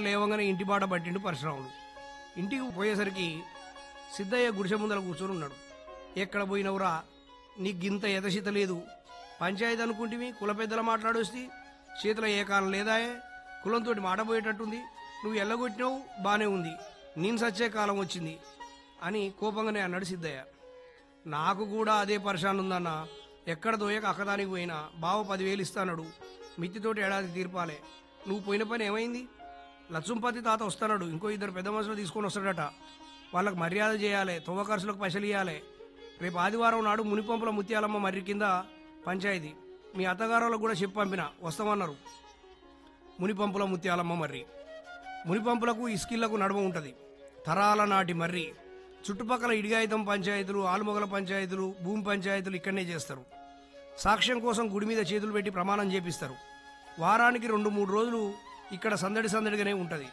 లేవగానే ఇంటి బాట పట్టిండు పరశురాముడు ఇంటికి పోయేసరికి సిద్ధయ్య గుడిసె ముందర కూర్చొని ఉన్నాడు ఎక్కడ పోయినవురా నీకు గింత ఎతశీత లేదు పంచాయతీ అనుకుంటివి కుల పెద్దల మాట్లాడొస్తే చేతిలో ఏ కాలం లేదాయే కులంతో మాట పోయేటట్టుంది నువ్వు ఎల్లగొట్టినావు బానే ఉంది నేను సచ్చే కాలం వచ్చింది అని కోపంగానే అన్నాడు సిద్ధయ్య నాకు కూడా అదే పరిశాన్ ఉందన్న ఎక్కడ దోయక అక్కదానికి పోయినా బావ పదివేలు ఇస్తానడు మిత్తితోటి ఏడాది తీర్పాలే నువ్వు పోయిన పని ఏమైంది లక్ష్మపతి తాత వస్తాడు ఇంకో ఇద్దరు పెద్ద మనుషులు తీసుకొని వస్తాడట వాళ్ళకి మర్యాద చేయాలి తొవ్వ ఖర్చులకు పైసలు ఇవ్వాలి రేపు ఆదివారం నాడు మునిపంపుల ముత్యాలమ్మ మర్రి కింద పంచాయతీ మీ అత్తగారులకు కూడా చెప్పి పంపిన వస్తామన్నారు మునిపంపుల ముత్యాలమ్మ మర్రి మునిపంపులకు ఇస్కిళ్లకు నడుమ ఉంటుంది తరాల నాటి మర్రి చుట్టుపక్కల ఇడిగాయితం పంచాయతీలు ఆలుమొగల పంచాయతీలు భూమి పంచాయతీలు ఇక్కడనే చేస్తారు సాక్ష్యం కోసం గుడి మీద చేతులు పెట్టి ప్రమాణం చేపిస్తారు వారానికి రెండు మూడు రోజులు ఇక్కడ సందడి సందడిగానే ఉంటుంది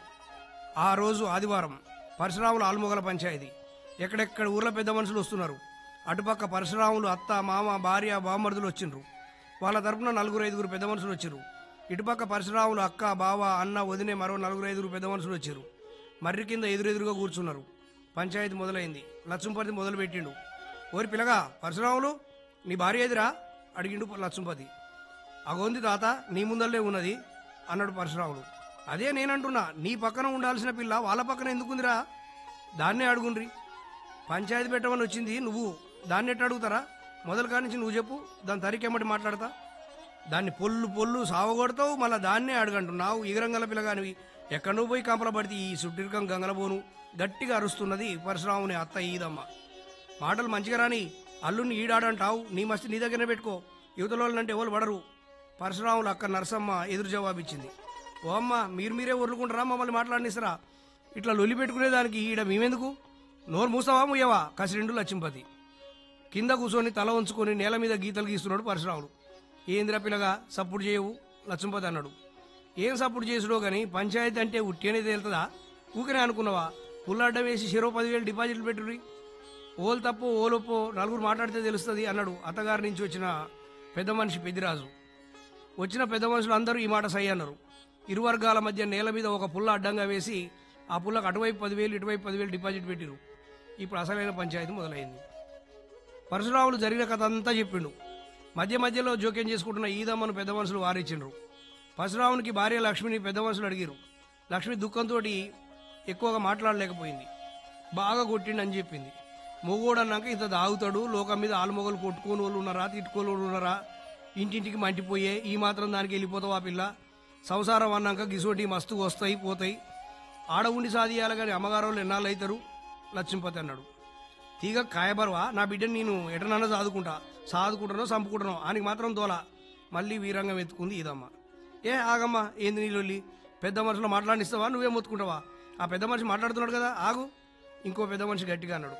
ఆ రోజు ఆదివారం పరశురాములు ఆల్మొగల పంచాయతీ ఎక్కడెక్కడ ఊర్ల పెద్ద మనుషులు వస్తున్నారు అటుపక్క పరశురాములు అత్త మామ భార్య బామర్దులు వచ్చిండ్రు వాళ్ళ తరపున నలుగురు ఐదుగురు పెద్ద మనుషులు వచ్చిర్రు ఇటుపక్క పరశురాములు అక్క బావ అన్న వదినే మరో నలుగురు ఐదుగురు పెద్ద మనుషులు వచ్చారు మర్రి కింద ఎదురెదురుగా కూర్చున్నారు పంచాయతీ మొదలైంది లక్ష్మపతి మొదలు పెట్టిండు ఓరి పిల్లగా పరశురాములు నీ భార్య ఎదురా అడిగిండు లక్ష్మపతి అగోంది తాత నీ ముందల్లే ఉన్నది అన్నాడు పరశురాముడు అదే నేనంటున్నా నీ పక్కన ఉండాల్సిన పిల్ల వాళ్ళ పక్కన ఎందుకుందిరా దాన్నే అడుగుండ్రి పంచాయతీ పెట్టమని వచ్చింది నువ్వు దాన్ని ఎట్ట అడుగుతారా మొదలు కానించి నువ్వు చెప్పు దాని తరికెమ్మటి మాట్లాడతా దాన్ని పొల్లు పొల్లు సావగొడతావు మళ్ళీ దాన్నే అడగంటున్నావు ఇగరంగల పిల్లగానివి ఎక్కడ నువ్వు పోయి కంపల పడితే ఈ సుట్టిరికం గంగలబోను గట్టిగా అరుస్తున్నది పరశురాముని అత్త ఈదమ్మ మాటలు మంచిగా రాని అల్లుని ఈడాడంటావు నీ మస్తి నీ దగ్గరనే పెట్టుకో యువతలోళ్ళంటే ఎవరు పడరు పరశురాములు అక్క నరసమ్మ ఎదురు జవాబిచ్చింది ఓ అమ్మ మీరు మీరే ఒర్లుకుంటారా మమ్మల్ని మాట్లాడినిస్తారా ఇట్లా లొల్లి పెట్టుకునేదానికి ఈడ మేమెందుకు నోరు మూసావా ముయ్యవా కసిరెండు లక్ష్మపతి కింద కూర్చొని తల ఉంచుకొని నేల మీద గీతలు గీస్తున్నాడు పరశురాముడు ఏందిరా పిల్లగా సప్పుడు చేయవు లక్ష్మపతి అన్నాడు ఏం సప్పుడు చేసుడో గాని పంచాయతీ అంటే ఉట్టేనే తేలుతుందా ఊకనే అనుకున్నావా పుల్లడ్డ వేసి చెరో పదివేలు డిపాజిట్లు పెట్టుర్రి ఓలు తప్పు ఓలొప్పో నలుగురు మాట్లాడితే తెలుస్తుంది అన్నాడు అత్తగారి నుంచి వచ్చిన పెద్ద మనిషి పెద్దిరాజు వచ్చిన పెద్ద మనుషులు అందరూ ఈ మాట సై అన్నారు ఇరు వర్గాల మధ్య నేల మీద ఒక పుల్ల అడ్డంగా వేసి ఆ పుల్లకు అటువైపు పదివేలు ఇటువైపు పదివేలు డిపాజిట్ పెట్టిరు ఇప్పుడు అసలైన పంచాయతీ మొదలైంది పరశురాములు జరిగిన కథ అంతా చెప్పిండు మధ్య మధ్యలో జోక్యం చేసుకుంటున్న ఈదమ్మను పెద్ద మనుషులు వారించిండ్రు పరశురామునికి భార్య లక్ష్మిని పెద్ద మనుషులు అడిగిరు లక్ష్మి దుఃఖంతో ఎక్కువగా మాట్లాడలేకపోయింది బాగా కొట్టిండని చెప్పింది మొగోడు అన్నాక ఇంత దాగుతాడు లోకం మీద ఆలుమొగలు కొట్టుకోని వాళ్ళు ఉన్నారా తిట్టుకోని వాళ్ళు ఉన్నారా ఇంటింటికి మంటిపోయే ఈ మాత్రం దానికి వెళ్ళిపోతావు ఆ పిల్ల సంసారం అన్నాక గిసోటి మస్తు వస్తాయి పోతాయి ఆడ ఉండి సాధియాలి కానీ అమ్మగారు వాళ్ళు ఎన్నాళ్ళు అవుతారు లక్ష్మీపతి అన్నాడు తీగ కాయబరువా నా బిడ్డని నేను ఎటనన్నా సాదుకుంటా సాదుకుంటానో చంపుకుంటానో ఆనికి మాత్రం దోల మళ్ళీ వీరంగం ఎత్తుకుంది ఇదమ్మ ఏ ఆగమ్మా ఏంది నీళ్ళొల్లి పెద్ద మనుషులు మాట్లాడిస్తావా నువ్వే మొత్తుకుంటావా ఆ పెద్ద మనిషి మాట్లాడుతున్నాడు కదా ఆగు ఇంకో పెద్ద మనిషి గట్టిగా అన్నాడు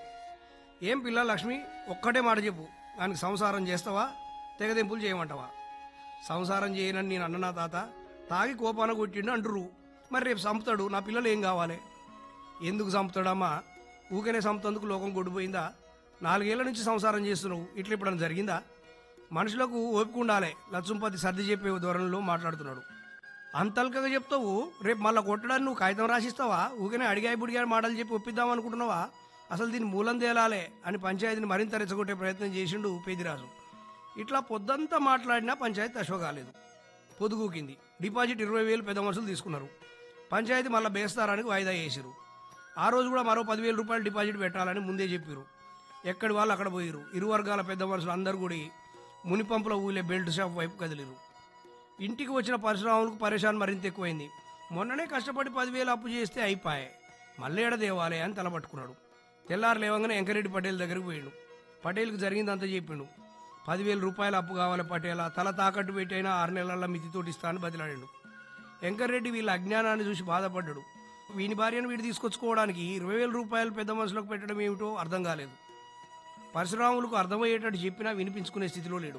ఏం పిల్ల లక్ష్మి ఒక్కటే మాట చెప్పు దానికి సంసారం చేస్తావా తెగదెంపులు చేయమంటావా సంసారం చేయనని నేను అన్న నా తాత తాగి కోపాన కొట్టిండు అంటురు మరి రేపు చంపుతాడు నా పిల్లలు ఏం కావాలి ఎందుకు చంపుతాడమ్మా ఊకనే చంపుతందుకు లోకం గొడిపోయిందా నాలుగేళ్ల నుంచి సంసారం చేస్తున్నావు ఇట్లా ఎప్పుడైనా జరిగిందా మనుషులకు ఓపిక ఉండాలి లక్ష్మపతి సర్ది చెప్పే ధోరణిలో మాట్లాడుతున్నాడు అంతల్కగా చెప్తావు రేపు మళ్ళీ కొట్టడానికి నువ్వు కాగితం రాసిస్తావా ఊకనే అడిగాయి బుడిగాయి మాటలు చెప్పి ఒప్పిద్దాం అనుకుంటున్నావా అసలు దీన్ని మూలం తేలాలే అని పంచాయతీని మరింత రెచ్చగొట్టే ప్రయత్నం చేసిండు పేదిరాజు ఇట్లా పొద్దంతా మాట్లాడినా పంచాయతీ అశో కాలేదు పొదుగుకింది డిపాజిట్ ఇరవై వేలు పెద్ద మనుషులు తీసుకున్నారు పంచాయతీ మళ్ళీ బేస్తారానికి వాయిదా వేసిరు ఆ రోజు కూడా మరో పదివేల రూపాయలు డిపాజిట్ పెట్టాలని ముందే చెప్పారు ఎక్కడి వాళ్ళు అక్కడ పోయిరు ఇరు వర్గాల పెద్ద మనుషులు అందరు కూడా మునిపంపుల ఊలే బెల్ట్ షాప్ వైపు కదిలిరు ఇంటికి వచ్చిన పరశురాములకు పరేషాన్ మరింత ఎక్కువైంది మొన్ననే కష్టపడి పదివేలు అప్పు చేస్తే అయిపోయాయి మళ్ళీ ఏడ దేవాలే అని తలపట్టుకున్నాడు తెల్లారు లేవగానే వెంకరెడ్డి పటేల్ దగ్గరికి పోయిండు పటేల్కి జరిగిందంతా చెప్పిండు పదివేల రూపాయలు అప్పు కావాలి పటేల తల తాకట్టు పెట్టైనా ఆరు నెలల మితితోటి ఇస్తా అని బదిలాడాడు వెంకరెడ్డి వీళ్ళ అజ్ఞానాన్ని చూసి బాధపడ్డాడు వీని భార్యను వీడు తీసుకొచ్చుకోవడానికి ఇరవై వేల రూపాయలు పెద్ద మనుషులకు పెట్టడం ఏమిటో అర్థం కాలేదు పరశురాములకు అర్థమయ్యేటట్టు చెప్పినా వినిపించుకునే స్థితిలో లేడు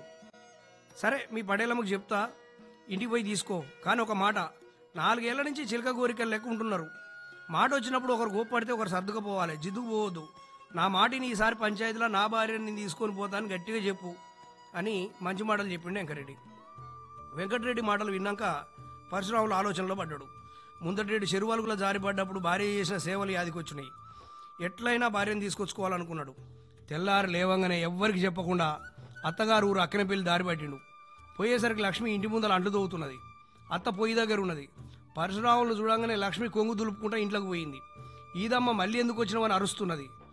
సరే మీ పడేలమ్మకు చెప్తా ఇంటికి పోయి తీసుకో కానీ ఒక మాట నాలుగేళ్ల నుంచి చిలక కోరికలు లెక్క ఉంటున్నారు మాట వచ్చినప్పుడు ఒకరు కోప్పడితే ఒకరు సర్దుకుపోవాలి జిద్దుకు పోవద్దు నా మాటిని ఈసారి పంచాయతీలో నా భార్యని నేను తీసుకొని పోతాను గట్టిగా చెప్పు అని మంచి మాటలు చెప్పిండు వెంకరెడ్డి వెంకటరెడ్డి మాటలు విన్నాక పరశురాములు ఆలోచనలో పడ్డాడు ముందటేడు చెరువాలుగుల జారిపడ్డప్పుడు భార్య చేసిన సేవలు యాదికొచ్చినాయి ఎట్లయినా భార్యను తీసుకొచ్చుకోవాలనుకున్నాడు తెల్లారి లేవంగానే ఎవ్వరికి చెప్పకుండా అత్తగారు ఊరు అక్కనపల్లి దారి పట్టిండు పోయేసరికి లక్ష్మి ఇంటి ముందర అంట్లు తవ్వుతున్నది అత్త పొయ్యి దగ్గర ఉన్నది పరశురాములు చూడంగానే లక్ష్మి కొంగు దులుపుకుంటా ఇంట్లోకి పోయింది ఈదమ్మ మళ్ళీ ఎందుకు వచ్చినావని అరుస్తున్నది